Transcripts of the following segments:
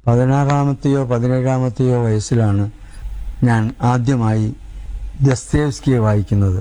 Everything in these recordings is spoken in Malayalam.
പതിനാറാമത്തെയോ പതിനേഴാമത്തെയോ വയസ്സിലാണ് ഞാൻ ആദ്യമായി ദസ്തേവ്സ്കിയെ വായിക്കുന്നത്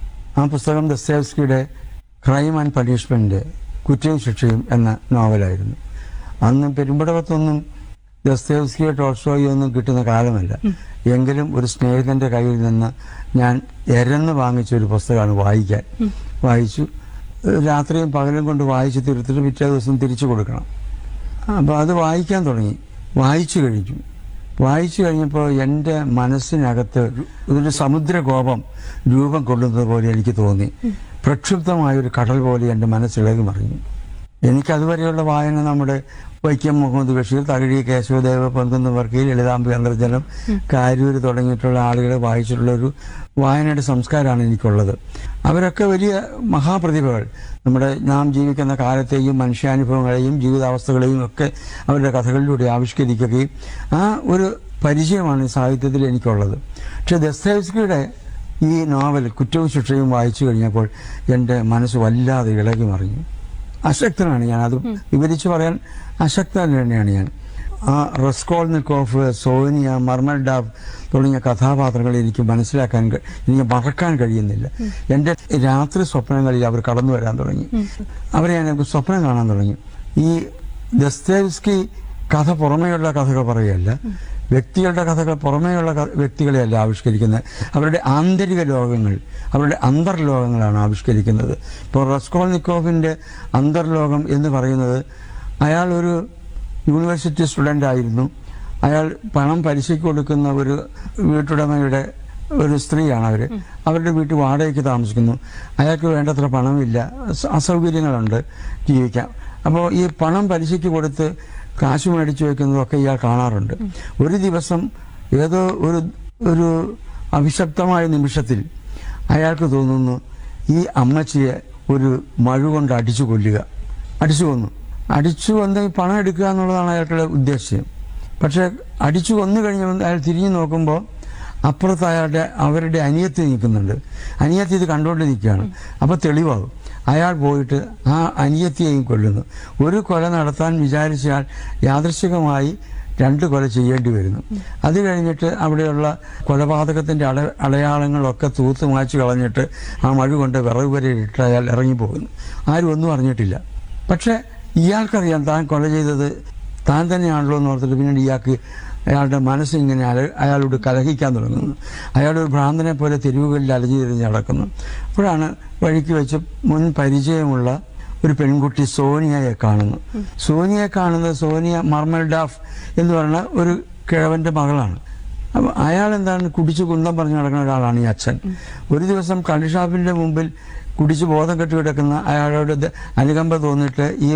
ആ പുസ്തകം ദസ്തേവ്സ്കിയുടെ ക്രൈം ആൻഡ് പണിഷ്മെന്റ് കുറ്റവും ശിക്ഷയും എന്ന നോവലായിരുന്നു അന്ന് പെരുമ്പടവത്തൊന്നും ദസ്തേവ്സ്കിയോ ടോൾസ്റ്റോയോ ഒന്നും കിട്ടുന്ന കാലമല്ല എങ്കിലും ഒരു സ്നേഹിതന്റെ കയ്യിൽ നിന്ന് ഞാൻ എരന്ന് വാങ്ങിച്ച ഒരു പുസ്തകമാണ് വായിക്കാൻ വായിച്ചു ഏഹ് രാത്രിയും പകലും കൊണ്ട് വായിച്ച് തീർത്തിട്ട് പിറ്റേ ദിവസം തിരിച്ചു കൊടുക്കണം അപ്പോൾ അത് വായിക്കാൻ തുടങ്ങി വായിച്ചു കഴിഞ്ഞു വായിച്ചു കഴിഞ്ഞപ്പോൾ എൻ്റെ മനസ്സിനകത്ത് ഒരു സമുദ്രകോപം രൂപം കൊള്ളുന്നത് പോലെ എനിക്ക് തോന്നി പ്രക്ഷുബ്ധമായ ഒരു കടൽ പോലെ എൻ്റെ മനസ്സിളകി മറിഞ്ഞു എനിക്ക് അതുവരെയുള്ള വായന നമ്മുടെ വൈക്കം മുഹമ്മദ് ബഷീർ തകഴി കേശവദേവ പൊൻകുന്ന് വർക്കീൽ ലളിതാംബി അന്തർജനം കാരൂർ തുടങ്ങിയിട്ടുള്ള ആളുകളെ വായിച്ചിട്ടുള്ള ഒരു വായനയുടെ സംസ്കാരമാണ് എനിക്കുള്ളത് അവരൊക്കെ വലിയ മഹാപ്രതിഭകൾ നമ്മുടെ നാം ജീവിക്കുന്ന കാലത്തെയും മനുഷ്യാനുഭവങ്ങളെയും ജീവിതാവസ്ഥകളെയും ഒക്കെ അവരുടെ കഥകളിലൂടെ ആവിഷ്കരിക്കുകയും ആ ഒരു പരിചയമാണ് ഈ സാഹിത്യത്തിൽ എനിക്കുള്ളത് പക്ഷെ ദസ്തേവ്സ്കിയുടെ ഈ നോവൽ കുറ്റവും ശിക്ഷയും വായിച്ചു കഴിഞ്ഞപ്പോൾ എൻ്റെ മനസ്സ് വല്ലാതെ ഇളകി മറിഞ്ഞു അശക്തനാണ് ഞാൻ അത് വിവരിച്ചു പറയാൻ അശക്തൻ തന്നെയാണ് ഞാൻ ആ റസ്കോൾനിക്കോഫ് സോനിയ മർമൽഡാവ് തുടങ്ങിയ കഥാപാത്രങ്ങളെ എനിക്ക് മനസ്സിലാക്കാൻ കഴി- എനിക്ക് മറക്കാൻ കഴിയുന്നില്ല എൻ്റെ രാത്രി സ്വപ്നങ്ങളിൽ അവർ കടന്നു വരാൻ തുടങ്ങി അവരെ ഞാൻ സ്വപ്നം കാണാൻ തുടങ്ങി ഈ ദസ്തേവ്സ്കി കഥ പുറമേയുള്ള കഥകൾ പറയുകയല്ല വ്യക്തികളുടെ കഥകൾ പുറമേയുള്ള ക- വ്യക്തികളെയല്ല ആവിഷ്കരിക്കുന്നത് അവരുടെ ആന്തരിക ലോകങ്ങൾ അവരുടെ അന്തർലോകങ്ങളാണ് ആവിഷ്കരിക്കുന്നത് ഇപ്പോൾ റസ്കോൾനിക്കോവിൻ്റെ അന്തർലോകം എന്ന് പറയുന്നത് അയാൾ ഒരു യൂണിവേഴ്സിറ്റി സ്റ്റുഡൻ്റ് ആയിരുന്നു അയാൾ പണം പലിശയ്ക്ക് കൊടുക്കുന്ന ഒരു വീട്ടുടമയുടെ ഒരു സ്ത്രീയാണ് അവർ അവരുടെ വീട്ടിൽ വാടകയ്ക്ക് താമസിക്കുന്നു അയാൾക്ക് വേണ്ടത്ര പണമില്ല അസ- അസൗകര്യങ്ങളുണ്ട് ജീവിക്കാൻ അപ്പോൾ ഈ പണം പലിശയ്ക്ക് കൊടുത്ത് കാശ് മേടിച്ചു വെക്കുന്നതൊക്കെ ഇയാൾ കാണാറുണ്ട് ഒരു ദിവസം ഏതോ ഒരു ഒരു അഭിശക്തമായ നിമിഷത്തിൽ അയാൾക്ക് തോന്നുന്നു ഈ അമ്മച്ചിയെ ഒരു മഴ കൊണ്ട് അടിച്ചു കൊല്ലുക അടിച്ചു കൊന്നു അടിച്ചു കൊന്ന് ഈ പണം എടുക്കുക എന്നുള്ളതാണ് അയാളുടെ ഉദ്ദേശ്യം പക്ഷെ അടിച്ചു കൊന്നു കഴിഞ്ഞപ്പോൾ അയാൾ തിരിഞ്ഞു നോക്കുമ്പോൾ അപ്പുറത്ത് അയാളുടെ അവരുടെ അനിയത്തി നിൽക്കുന്നുണ്ട് അനിയത്തി ഇത് കണ്ടുകൊണ്ട് നിൽക്കുകയാണ് അപ്പോൾ തെളിവാകും അയാൾ പോയിട്ട് ആ അനിയത്തിയെയും കൊല്ലുന്നു ഒരു കൊല നടത്താൻ വിചാരിച്ചയാൾ യാദൃശികമായി രണ്ട് കൊല ചെയ്യേണ്ടി വരുന്നു അത് കഴിഞ്ഞിട്ട് അവിടെയുള്ള കൊലപാതകത്തിന്റെ അട അടയാളങ്ങളൊക്കെ തൂത്ത് മാച്ച് കളഞ്ഞിട്ട് ആ മഴ കൊണ്ട് വിറക് വരെ ഇട്ട് അയാൾ ഇറങ്ങിപ്പോകുന്നു ആരും ഒന്നും അറിഞ്ഞിട്ടില്ല പക്ഷെ ഇയാൾക്കറിയാം താൻ കൊല ചെയ്തത് താൻ തന്നെയാണല്ലോ എന്ന് ഓർത്തിട്ട് പിന്നീട് ഇയാൾക്ക് അയാളുടെ മനസ്സിങ്ങനെ അല അയാളോട് കലഹിക്കാൻ തുടങ്ങുന്നു അയാളൊരു ഭ്രാന്തനെ പോലെ തെരുവുകളിൽ അലഞ്ഞു തിരിഞ്ഞ് നടക്കുന്നു അപ്പോഴാണ് വഴിക്ക് വെച്ച് മുൻ പരിചയമുള്ള ഒരു പെൺകുട്ടി സോനിയയെ കാണുന്നു സോനിയയെ കാണുന്നത് സോനിയ മർമൽഡാഫ് എന്ന് പറയുന്ന ഒരു കിഴവന്റെ മകളാണ് അപ്പൊ അയാൾ എന്താണ് കുടിച്ച് കുന്തം പറഞ്ഞു നടക്കുന്ന ഒരാളാണ് ഈ അച്ഛൻ ഒരു ദിവസം കള്ളി ഷാപ്പിന്റെ മുമ്പിൽ കുടിച്ച് ബോധം കെട്ടി കിടക്കുന്ന അയാളോട് ഇത് അനുകമ്പ തോന്നിയിട്ട് ഈ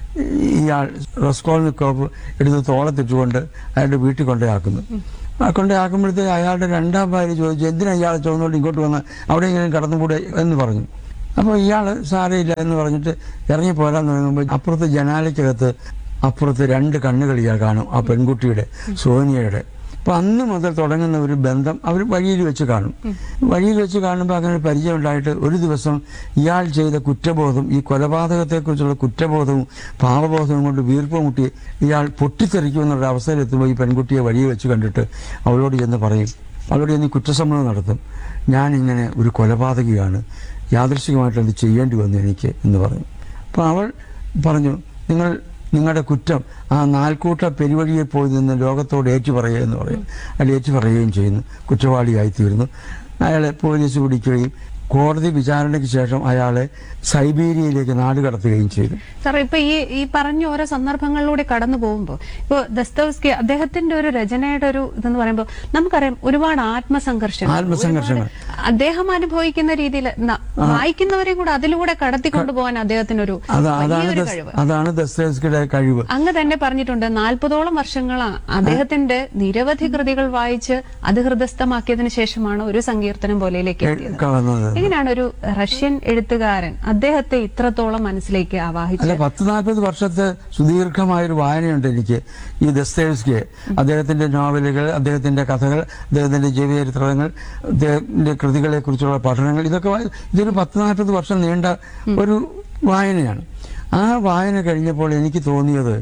ഇയാൾ റസ്കോൾനിക്കോവ് എടുത്ത് തോളത്തിട്ടുകൊണ്ട് അയാളുടെ വീട്ടിൽ കൊണ്ടുപോയാക്കുന്നു ആ കൊണ്ടുപോയാക്കുമ്പോഴത്തേക്ക് അയാളുടെ രണ്ടാം ഭാര്യ ചോദിച്ചു എന്തിനാ ഇയാളെ ചോദിച്ചുകൊണ്ട് ഇങ്ങോട്ട് വന്ന് അവിടെ ഇങ്ങനെ കടന്നുകൂടെ എന്ന് പറഞ്ഞു അപ്പോൾ ഇയാൾ സാരയില്ല എന്ന് പറഞ്ഞിട്ട് ഇറങ്ങി പോരാൻ തുടങ്ങുമ്പോൾ അപ്പുറത്ത് ജനാലയ്ക്കകത്ത് അപ്പുറത്ത് രണ്ട് കണ്ണുകൾ ഇയാൾ കാണും ആ പെൺകുട്ടിയുടെ സോനിയയുടെ അപ്പൊ അന്ന് മുതൽ തുടങ്ങുന്ന ഒരു ബന്ധം അവർ വഴിയിൽ വെച്ച് കാണും വഴിയിൽ വെച്ച് കാണുമ്പോൾ അങ്ങനെ ഒരു പരിചയം ഉണ്ടായിട്ട് ഒരു ദിവസം ഇയാൾ ചെയ്ത കുറ്റബോധം ഈ കൊലപാതകത്തെക്കുറിച്ചുള്ള കുറ്റബോധവും പാപബോധവും കൊണ്ട് വീർപ്പ് മുട്ടി ഇയാൾ പൊട്ടിത്തെറിക്കുമെന്നുള്ള അവസ്ഥയിലെത്തുമ്പോൾ ഈ പെൺകുട്ടിയെ വഴിയിൽ വെച്ച് കണ്ടിട്ട് അവളോട് ചെന്ന് പറയും അവളോട് ചെന്ന് ഈ കുറ്റസമ്മതം നടത്തും ഞാൻ ഇങ്ങനെ ഒരു കൊലപാതകിയാണ് യാദൃശികമായിട്ട് അത് ചെയ്യേണ്ടി വന്നു എനിക്ക് എന്ന് പറഞ്ഞു അപ്പോൾ അവൾ പറഞ്ഞു നിങ്ങൾ നിങ്ങളുടെ കുറ്റം ആ നാൽക്കൂട്ട പെരുവഴിയിൽ പോയി നിന്ന് ലോകത്തോട് ഏറ്റുപറയുക എന്ന് പറയും അയാൾ ഏറ്റുപറയുകയും ചെയ്യുന്നു കുറ്റവാളിയായിത്തീരുന്നു അയാളെ പോലീസ് പിടിക്കുകയും കോടതി വിചാരണയ്ക്ക് ശേഷം അയാളെ സൈബീരിയയിലേക്ക് നാട് കടത്തുകയും ചെയ്തു സാർ ഇപ്പൊ ഈ ഈ പറഞ്ഞ ഓരോ സന്ദർഭങ്ങളിലൂടെ കടന്നു പോകുമ്പോൾ ഇപ്പൊ ദസ്തവസ്കി അദ്ദേഹത്തിന്റെ ഒരു രചനയുടെ ഒരു ഇതെന്ന് പറയുമ്പോൾ നമുക്കറിയാം ഒരുപാട് ആത്മസംഘർഷങ്ങൾ ആത്മസംഘർഷങ്ങൾ. ഒരുപാട് അദ്ദേഹം അനുഭവിക്കുന്ന രീതിയിൽ ന- വായിക്കുന്നവരെ കൂടെ അതിലൂടെ കടത്തിക്കൊണ്ടുപോകാൻ അദ്ദേഹത്തിനൊരു അത് അതാണ് വലിയൊരു ദസ്- കഴിവ് അതാണ് ദസ്തേവ്സ്കിയുടെ കഴിവ് അങ്ങ് തന്നെ പറഞ്ഞിട്ടുണ്ട് നാൽപ്പതോളം വർഷങ്ങളാണ് അദ്ദേഹത്തിന്റെ നിരവധി കൃതികൾ വായിച്ച് അത് ഹൃദയസ്ഥമാക്കിയതിനു ശേഷമാണ് ഒരു സങ്കീർത്തനം പോലെയിലേക്ക് എത്തിയത് വന്നത് എങ്ങനെയാണ് ഒരു റഷ്യൻ എഴുത്തുകാരൻ അദ്ദേഹത്തെ ഇത്രത്തോളം മനസ്സിലേക്ക് അല്ല ആവാഹിച്ചത് പത്ത് നാൽപ്പത് വർഷത്തെ സുദീർഘമായൊരു വായനയുണ്ട് എനിക്ക് ഈ ദസ്തേവ്സ്കിയെ അദ്ദേഹത്തിന്റെ നോവലുകൾ അദ്ദേഹത്തിന്റെ കഥകൾ അദ്ദേഹത്തിന്റെ ജീവചരിത്രങ്ങൾ അദ്ദേഹത്തിന്റെ കൃതികളെ കുറിച്ചുള്ള പഠനങ്ങൾ ഇതൊക്കെ വായി- ഇതൊരു പത്ത് നാൽപ്പത് വർഷം നീണ്ട ഒരു വായനയാണ് ആ വായന കഴിഞ്ഞപ്പോൾ എനിക്ക് തോന്നിയത്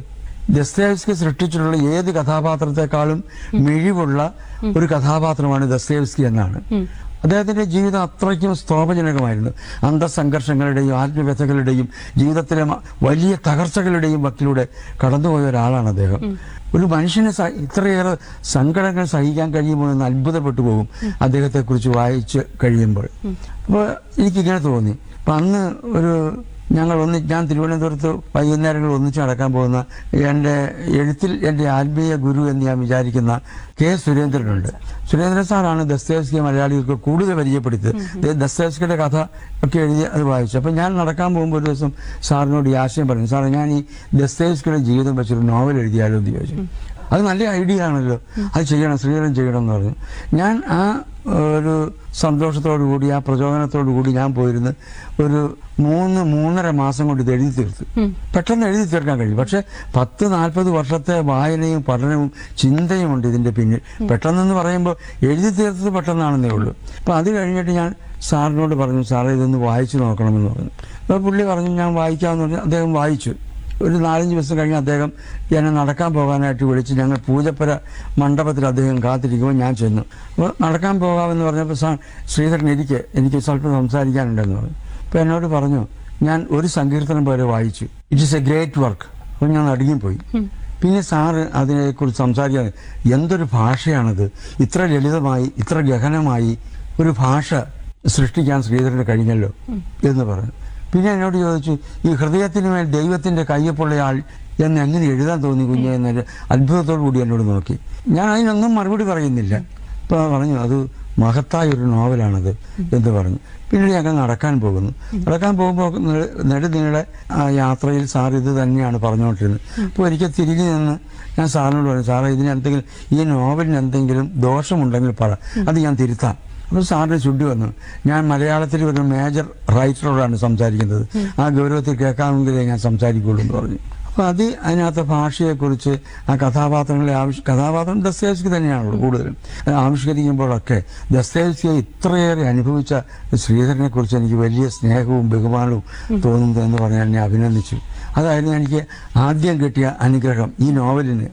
ദസ്തേവ്സ്കി സൃഷ്ടിച്ചിട്ടുള്ള ഏത് കഥാപാത്രത്തെക്കാളും മിഴിവുള്ള ഒരു കഥാപാത്രമാണ് ദസ്തേവ്സ്കി എന്നാണ് അദ്ദേഹത്തിന്റെ ജീവിതം അത്രയ്ക്കും സ്തോഭജനകമായിരുന്നു അന്തസംഘർഷങ്ങളുടെയും ആത്മവ്യഥകളുടെയും ജീവിതത്തിലെ മ- വലിയ തകർച്ചകളുടെയും വക്കിലൂടെ കടന്നുപോയ ഒരാളാണ് അദ്ദേഹം ഒരു മനുഷ്യന് സ- ഇത്രയേറെ സങ്കടങ്ങൾ സഹിക്കാൻ കഴിയുമോ എന്ന് അത്ഭുതപ്പെട്ടു പോകും അദ്ദേഹത്തെ കുറിച്ച് വായിച്ച് കഴിയുമ്പോൾ അപ്പോൾ എനിക്കിങ്ങനെ തോന്നി അപ്പൊ അന്ന് ഒരു ഞങ്ങൾ ഒന്ന് ഞാൻ തിരുവനന്തപുരത്ത് വൈകുന്നേരങ്ങളിൽ ഒന്നിച്ച് നടക്കാൻ പോകുന്ന എൻ്റെ എഴുത്തിൽ എൻ്റെ ആത്മീയ ഗുരു എന്ന് ഞാൻ വിചാരിക്കുന്ന കെ സുരേന്ദ്രനുണ്ട് സുരേന്ദ്രൻ സാറാണ് ദസ്തേവ്സ്കിയെ മലയാളികൾക്ക് കൂടുതൽ പരിചയപ്പെടുത്തിയത് ദേ- ദസ്തേവ്സ്കിയുടെ കഥ ഒക്കെ എഴുതി അത് വായിച്ചു അപ്പം ഞാൻ നടക്കാൻ പോകുമ്പോൾ ഒരു ദിവസം സാറിനോട് ഈ ആശയം പറഞ്ഞു സാറേ ഞാൻ ഈ ദസ്തേവ്സ്കിയുടെ ജീവിതം വെച്ചൊരു നോവൽ എഴുതിയാലോ എന്ന് ചോദിച്ചു അത് നല്ല ഐഡിയ ആണല്ലോ അത് ചെയ്യണം ശ്രീധരൻ ചെയ്യണം എന്ന് പറഞ്ഞു ഞാൻ ആ ഒരു സന്തോഷത്തോടു കൂടി ആ പ്രചോദനത്തോടു കൂടി ഞാൻ പോയിരുന്ന് ഒരു മൂന്ന് മൂന്നര മാസം കൊണ്ട് ഇത് എഴുതി തീർത്തു പെട്ടെന്ന് എഴുതി തീർക്കാൻ കഴിയും പക്ഷെ പത്ത് നാൽപ്പത് വർഷത്തെ വായനയും പഠനവും ചിന്തയും ഉണ്ട് ഇതിന്റെ പിന്നിൽ പെട്ടെന്നെന്ന് പറയുമ്പോൾ എഴുതി തീർത്തത് പെട്ടെന്നാണെന്നേ ഉള്ളൂ അപ്പൊ അത് കഴിഞ്ഞിട്ട് ഞാൻ സാറിനോട് പറഞ്ഞു സാറേ ഇതൊന്ന് വായിച്ചു നോക്കണമെന്ന് പറഞ്ഞു അപ്പോൾ പുള്ളി പറഞ്ഞു ഞാൻ വായിക്കാമെന്ന് പറഞ്ഞു അദ്ദേഹം വായിച്ചു ഒരു നാലഞ്ച് ദിവസം കഴിഞ്ഞ് അദ്ദേഹം എന്നെ നടക്കാൻ പോകാനായിട്ട് വിളിച്ച് ഞങ്ങൾ പൂജപ്പുര മണ്ഡപത്തിൽ അദ്ദേഹം കാത്തിരിക്കുമ്പോൾ ഞാൻ ചെന്നു അപ്പോൾ നടക്കാൻ പോകാമെന്ന് പറഞ്ഞപ്പോൾ സാർ ശ്രീധരൻ ഇരിക്കെ എനിക്ക് സ്വല്പം സംസാരിക്കാനുണ്ടെന്ന് പറഞ്ഞു അപ്പോൾ എന്നോട് പറഞ്ഞു ഞാൻ ഒരു സങ്കീർത്തനം പോലെ വായിച്ചു it is a great work അപ്പോൾ ഞാൻ നടുങ്ങിപ്പോയി പിന്നെ സാറ് അതിനെക്കുറിച്ച് സംസാരിക്കാൻ എന്തൊരു ഭാഷയാണത് ഇത്ര ലളിതമായി ഇത്ര ഗഹനമായി ഒരു ഭാഷ സൃഷ്ടിക്കാൻ ശ്രീധരന് കഴിഞ്ഞല്ലോ എന്ന് പറഞ്ഞു പിന്നെ എന്നോട് ചോദിച്ചു ഈ ഹൃദയത്തിന് മേൽ ദൈവത്തിന്റെ കയ്യൊപ്പുള്ള ആൾ എന്ന് എങ്ങനെ എഴുതാൻ തോന്നി കുഞ്ഞെ എന്നൊരു അത്ഭുതത്തോടു കൂടി എന്നോട് നോക്കി ഞാൻ അതിനൊന്നും മറുപടി പറയുന്നില്ല ഇപ്പൊ പറഞ്ഞു അത് മഹത്തായ ഒരു നോവലാണത് എന്ന് പറഞ്ഞു പിന്നീട് ഞങ്ങൾ നടക്കാൻ പോകുന്നു നടക്കാൻ പോകുമ്പോൾ നെ- നെടുനീളെ ആ യാത്രയിൽ സാർ ഇത് തന്നെയാണ് പറഞ്ഞുകൊണ്ടിരുന്നത് അപ്പോൾ ഒരിക്കൽ തിരിഞ്ഞു നിന്ന് ഞാൻ സാറിനോട് പറഞ്ഞു സാറേ ഇതിന് എന്തെങ്കിലും ഈ നോവലിന് എന്തെങ്കിലും ദോഷമുണ്ടെങ്കിൽ പറ അത് ഞാൻ തിരുത്താം അപ്പോൾ സാറിന് ചുണ്ടി വന്നു ഞാൻ മലയാളത്തിൽ ഒരു മേജർ റൈറ്ററോടാണ് സംസാരിക്കുന്നത് ആ ഗൗരവത്തിൽ കേൾക്കാമെങ്കിലേ ഞാൻ സംസാരിക്കുള്ളൂ എന്ന് പറഞ്ഞു അപ്പോൾ അത് അതിനകത്ത് ഭാഷയെക്കുറിച്ച് ആ കഥാപാത്രങ്ങളെ ആവിഷ് കഥാപാത്രം ദസ്തേവ്സ്കി തന്നെയാണല്ലോ കൂടുതലും അത് ആവിഷ്കരിക്കുമ്പോഴൊക്കെ ദസ്തേവ്സ്കിയെ ഇത്രയേറെ അനുഭവിച്ച ശ്രീധരനെ കുറിച്ച് എനിക്ക് വലിയ സ്നേഹവും ബഹുമാനവും തോന്നുന്നു എന്ന് പറഞ്ഞ് എന്നെ അഭിനന്ദിച്ചു അതായിരുന്നു എനിക്ക് ആദ്യം കിട്ടിയ അനുഗ്രഹം ഈ നോവലിന്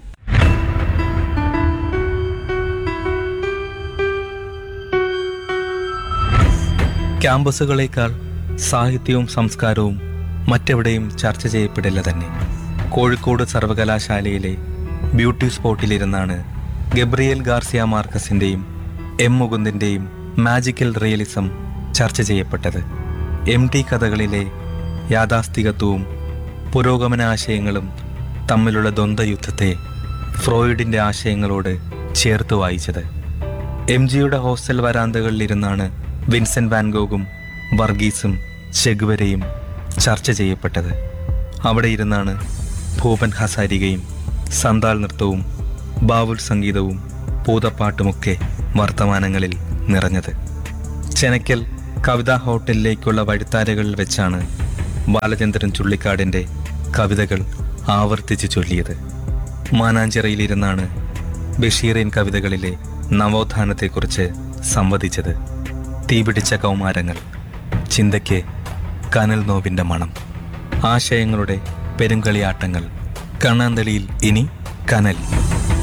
ക്യാമ്പസുകളേക്കാൾ സാഹിത്യവും സംസ്കാരവും മറ്റെവിടെയും ചർച്ച ചെയ്യപ്പെടില്ല തന്നെ കോഴിക്കോട് സർവകലാശാലയിലെ ബ്യൂട്ടി സ്പോട്ടിലിരുന്നാണ് ഗബ്രിയേൽ ഗാർസിയ മാർക്കസിൻ്റെയും എം മുകുന്ദിൻ്റെയും മാജിക്കൽ റിയലിസം ചർച്ച ചെയ്യപ്പെട്ടത് എം ടി കഥകളിലെ യാഥാസ്ഥികത്വവും പുരോഗമന ആശയങ്ങളും തമ്മിലുള്ള ദ്വന്ദ്വയുദ്ധത്തെ ഫ്രോയിഡിൻ്റെ ആശയങ്ങളോട് ചേർത്ത് വായിച്ചത് എം ജിയുടെ ഹോസ്റ്റൽ വരാന്തകളിലിരുന്നാണ് വിൻസെന്റ് വാൻഗോഗും വർഗീസും ചെഗുവരയും ചർച്ച ചെയ്യപ്പെട്ടത് അവിടെ ഇരുന്നാണ് ഭൂപൻ ഹസാരികയും സന്താൽ നൃത്തവും ബാവുൽ സംഗീതവും പൂതപ്പാട്ടുമൊക്കെ വർത്തമാനങ്ങളിൽ നിറഞ്ഞത് ചെനക്കൽ കവിതാ ഹോട്ടലിലേക്കുള്ള വഴിത്താരകളിൽ വെച്ചാണ് ബാലചന്ദ്രൻ ചുള്ളിക്കാടിൻ്റെ കവിതകൾ ആവർത്തിച്ച് ചൊല്ലിയത് മാനാഞ്ചിറയിലിരുന്നാണ് ബഷീറിൻ കവിതകളിലെ നവോത്ഥാനത്തെക്കുറിച്ച് സംവദിച്ചത് തീപിടിച്ച കൗമാരങ്ങൾ ചിന്തയ്ക്ക് കനൽ നോവിൻ്റെ മണം ആശയങ്ങളുടെ പെരുങ്കളിയാട്ടങ്ങൾ കണ്ണാന്തളിയിൽ ഇനി കനൽ